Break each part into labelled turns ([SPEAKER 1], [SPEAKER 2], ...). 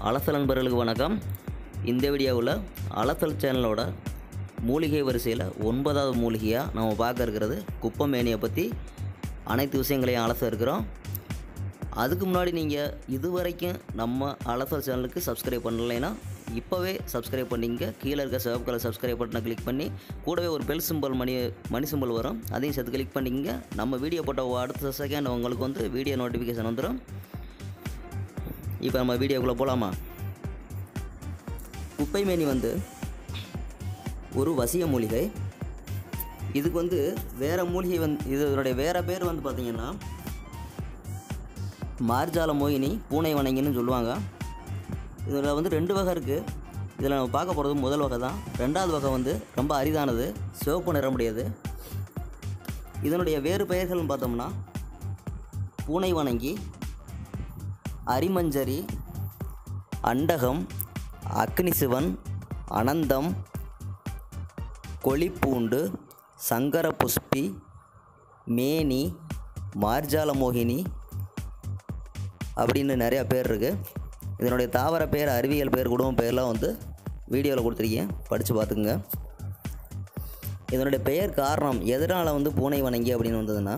[SPEAKER 1] அலசல் நண்பர்களுக்கு வணக்கம் இந்த வீடியோவில் அலசல் சேனலோட மூலிகை வரிசையில் ஒன்பதாவது மூலிகையாக நம்ம பார்க்க இருக்கிறது குப்பமேனியை பற்றி அனைத்து விஷயங்களையும் அலச இருக்கிறோம் அதுக்கு முன்னாடி நீங்கள் இது வரைக்கும் நம்ம அலசல் சேனலுக்கு சப்ஸ்கிரைப் பண்ணலைன்னா இப்போவே சப்ஸ்கிரைப் பண்ணிங்க கீழே இருக்க சிவப்பு கலர் சப்ஸ்கிரைப் பட்டனை கிளிக் பண்ணி கூடவே ஒரு பெல் சிம்பல் மணி மணி சிம்பல் வரும் அதையும் சேர்த்து கிளிக் பண்ணிக்கங்க நம்ம வீடியோ போட்ட அடுத்த செகண்ட் உங்களுக்கு வந்து வீடியோ நோட்டிஃபிகேஷன் வந்துடும் இப்போ நம்ம வீடியோக்குள்ளே போகலாமா குப்பை மேனி வந்து ஒரு வசிய மூலிகை இதுக்கு வந்து வேறு மூலிகை வந்து இதனுடைய வேறு பேர் வந்து பார்த்திங்கன்னா மார்ஜால மோகினி பூனை வணங்கின்னு சொல்லுவாங்க இதில் வந்து ரெண்டு வகை இருக்குது இதில் நம்ம பார்க்க போகிறது முதல் வகை தான் ரெண்டாவது வகை வந்து ரொம்ப அரிதானது சிவப்பு நிறமுடையது இதனுடைய வேறு பெயர்கள்னு பார்த்தோம்னா பூனை வணங்கி அரிமஞ்சரி அண்டகம் அக்னிசிவன் அனந்தம் கொளிப்பூண்டு சங்கர புஷ்பி மேனி மார்ஜாலமோகினி அப்படின்னு நிறையா பேர் இருக்குது இதனுடைய தாவர பேர் அறிவியல் பேர் குடும்ப பேர்லாம் வந்து வீடியோவில் கொடுத்துருக்கேன் படித்து பார்த்துக்குங்க இதனுடைய பெயர் காரணம் எதனால் வந்து பூனை வணங்கி அப்படின்னு வந்ததுன்னா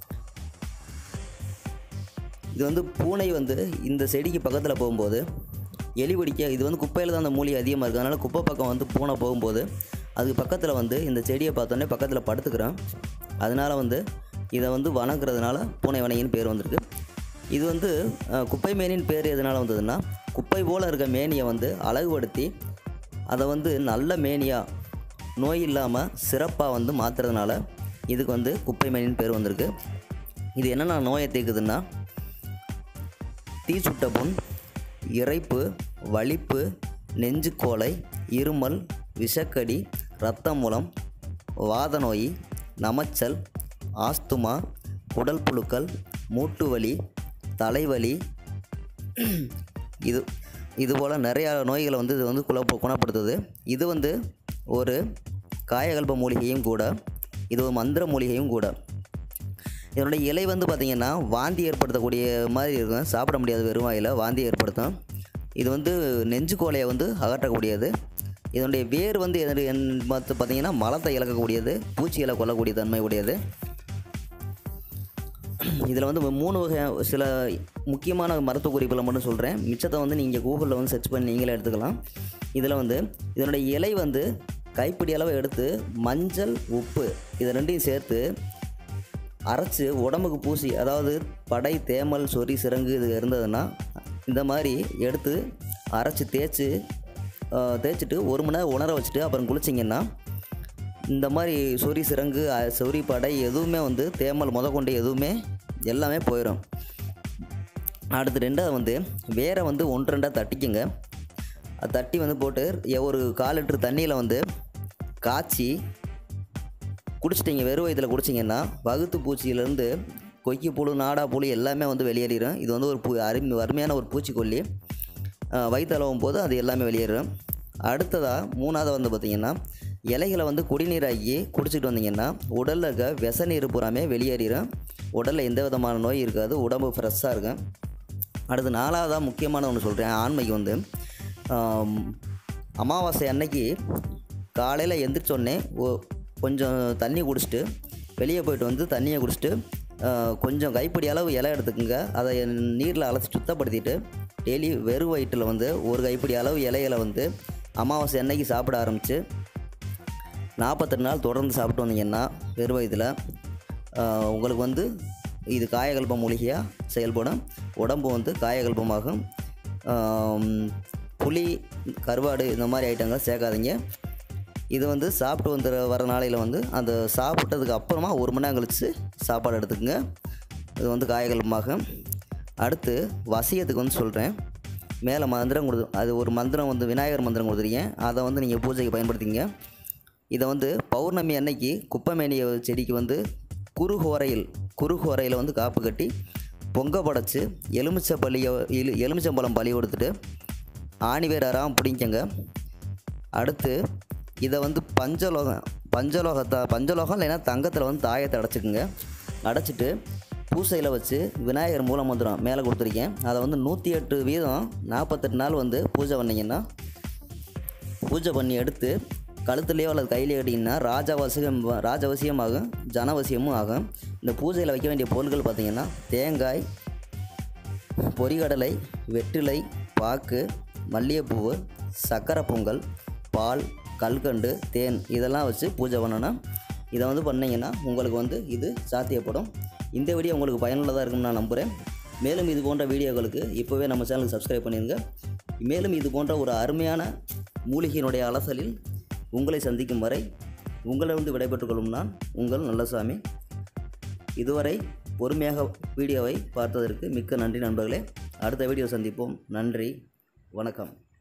[SPEAKER 1] இது வந்து பூனை வந்து இந்த செடிக்கு பக்கத்தில் போகும்போது எலி பிடிக்க இது வந்து குப்பையில் தான் அந்த மூலிகை அதிகமாக இருக்குது அதனால் குப்பை பக்கம் வந்து பூனை போகும்போது அதுக்கு பக்கத்தில் வந்து இந்த செடியை பார்த்தோன்னே பக்கத்தில் படுத்துக்கிறோம் அதனால் வந்து இதை வந்து வணங்குறதுனால பூனை வணங்கின்னு பேர் வந்திருக்கு இது வந்து அஹ், குப்பை மேனின்னு பேர் எதனால் வந்ததுன்னா குப்பை போல் இருக்க மேனியை வந்து அழகுபடுத்தி அதை வந்து நல்ல மேனியாக நோய் இல்லாமல் சிறப்பாக வந்து மாற்றுறதுனால இதுக்கு வந்து குப்பை மேனின்னு பேர் வந்திருக்கு இது என்னென்ன நோயை தீர்க்குதுன்னா தீச்சுட்ட புண் இறைப்பு வலிப்பு நெஞ்சுக்கோலை இருமல் விஷக்கடி இரத்த மூலம் வாத நோய் நமைச்சல் ஆஸ்துமா குடல் புழுக்கள் மூட்டு வலி தலைவலி இது இது போல் நிறையா நோய்களை வந்து இது வந்து குல குணப்படுத்துது இது வந்து ஒரு காயகல்ப மூலிகையும் கூட இது ஒரு மந்திர மூலிகையும் கூட இதனுடைய இலை வந்து பார்த்திங்கன்னா வாந்தி ஏற்படுத்தக்கூடிய மாதிரி இருக்கும் சாப்பிட முடியாது வெறும் வாயில் வாந்தி ஏற்படுத்தும் இது வந்து நெஞ்சு கோலையை வந்து அகற்றக்கூடியது இதனுடைய வேர் வந்து எது- என் பார்த்து பார்த்திங்கன்னா மலத்தை இழக்கக்கூடியது பூச்சிகளை கொல்லக்கூடிய தன்மை உடையது இதில் வந்து மூணு வகை சில முக்கியமான மருத்துவ குறிப்புகளை மட்டும் சொல்கிறேன் மிச்சத்தை வந்து நீங்கள் கூகுளில் வந்து சர்ச் பண்ணி நீங்களே எடுத்துக்கலாம் இதில் வந்து இதனுடைய இலை வந்து கைப்பிடி அளவு எடுத்து மஞ்சள் உப்பு இது ரெண்டையும் சேர்த்து அரைச்சி உடம்புக்கு பூசி அதாவது படை தேமல் சொறி சிரங்கு இது இருந்ததுன்னா இந்த மாதிரி எடுத்து அரைச்சி தேய்ச்சி ஆஹ், தேய்ச்சிட்டு ஒரு மணி நேரம் உணர வச்சுட்டு அப்புறம் குளிச்சிங்கன்னா இந்த மாதிரி சொறி சிரங்கு அ- சொறி படை எதுவுமே வந்து தேமல் முத கொண்டு எதுவுமே எல்லாமே போயிடும் அடுத்து ரெண்டாவது வந்து வேரை வந்து ஒன்று ரெண்டாக தட்டிக்குங்க அது தட்டி வந்து போட்டு எ- ஒரு கால் லிட்டர் தண்ணியில் வந்து காய்ச்சி குடிச்சிட்டிங்க வெறும் வயிற்றில் குடிச்சிங்கன்னா வகுத்து பூச்சியிலேருந்து கொக்கி புழு நாடா புழு எல்லாமே வந்து வெளியேறிடும் இது வந்து ஒரு பூ அருமை அருமையான ஒரு பூச்சிக்கொல்லி வயிற்றளவும் போது அது எல்லாமே வெளியேறும் அடுத்ததாக மூணாவது வந்து பார்த்திங்கன்னா இலைகளை வந்து குடிநீராக்கி குடிச்சிட்டு வந்தீங்கன்னா உடலில் இருக்க விஷ நீர் பூராமே வெளியேறிடும் உடலில் எந்த விதமான நோய் இருக்காது உடம்பு ஃப்ரெஷ்ஷாக இருக்கும் அடுத்து நாலாவதாக முக்கியமான ஒன்று சொல்கிறேன் ஆண்மைக்கு வந்து ஆம், அமாவாசை அன்னைக்கு காலையில் எந்திரிச்சோடனே கொஞ்சம் தண்ணி குடிச்சிட்டு வெளியே போயிட்டு வந்து தண்ணியை குடிச்சிட்டு ஆ, கொஞ்சம் கைப்பிடி அளவு இலை எடுத்துக்கோங்க அதை நீரில் அலசி சுத்தப்படுத்திட்டு டெய்லி வெறும் வயிற்றில் வந்து ஒரு கைப்பிடி அளவு இலைகளை வந்து அமாவாசை அன்னைக்கு சாப்பிட ஆரம்பித்து நாற்பத்தெட்டு நாள் தொடர்ந்து சாப்பிட்டு வந்தீங்கன்னா வெறும் வயதில் உங்களுக்கு வந்து இது காயகல்ப மூலிகையாக செயல்படும் உடம்பு வந்து காயகல்பமாகும் ஆம், புளி கருவாடு இந்த மாதிரி ஐட்டங்கள் சேர்க்காதீங்க இது வந்து சாப்பிட்டு வந்து வர நாளையில் வந்து அந்த சாப்பிட்டதுக்கு அப்புறமா ஒரு மணி நேரம் கழித்து சாப்பாடு எடுத்துக்கோங்க இது வந்து காயகல்பமாகும் அடுத்து வசியத்துக்கு வந்து சொல்கிறேன் மேலே மந்திரம் கொடு அது ஒரு மந்திரம் வந்து விநாயகர் மந்திரம் கொடுத்துருக்கேன் அதை வந்து நீங்கள் பூஜைக்கு பயன்படுத்திங்க இதை வந்து பௌர்ணமி அன்னைக்கு குப்பைமேனிய செடிக்கு வந்து குறுகோரையில் குறுகோரையில் வந்து காப்பு கட்டி பொங்க படைச்சு எலுமிச்சை பள்ளியை எலு எலுமிச்சம்பழம் பலி கொடுத்துட்டு ஆணிவேர் அறாமல் பிடிங்கங்க அடுத்து இதை வந்து பஞ்சலோகம் பஞ்சலோகத்தை பஞ்சலோகம் இல்லைன்னா தங்கத்தில் வந்து தாயத்தை அடைச்சிக்குங்க அடைச்சிட்டு பூசையில் வச்சு விநாயகர் மூல மந்திரம் மேலே கொடுத்துருக்கேன் அதை வந்து நூற்றி எட்டு வீதம் நாற்பத்தெட்டு நாள் வந்து பூஜை பண்ணிங்கன்னா பூஜை பண்ணி எடுத்து கழுத்துலேயோ அல்லது கையிலேயோ கட்டிங்கன்னா ராஜவசியம் ராஜவசியமாகும் ஜனவசியமும் ஆகும் இந்த பூஜையில் வைக்க வேண்டிய பொருட்கள் பார்த்திங்கன்னா தேங்காய் பொரிகடலை வெற்றிலை பாக்கு மல்லிகைப்பூவு சக்கரை பொங்கல் பால் கல்கண்டு தேன் இதெல்லாம் வச்சு பூஜை பண்ணணும் இதை வந்து பண்ணிங்கன்னா உங்களுக்கு வந்து இது சாத்தியப்படும் இந்த வீடியோ உங்களுக்கு பயனுள்ளதாக இருக்கும்னு நான் நம்புகிறேன் மேலும் இது போன்ற வீடியோக்களுக்கு இப்போவே நம்ம சேனலுக்கு சப்ஸ்கிரைப் பண்ணிடுங்க மேலும் இது போன்ற ஒரு அருமையான மூலிகையினுடைய அலசலில் உங்களை சந்திக்கும் வரை உங்களிடம் விடைபெற்றுக் கொள்ளும் நான் உங்கள் நல்லசாமி இதுவரை பொறுமையாக வீடியோவை பார்த்ததற்கு மிக்க நன்றி நண்பர்களே அடுத்த வீடியோ சந்திப்போம் நன்றி வணக்கம்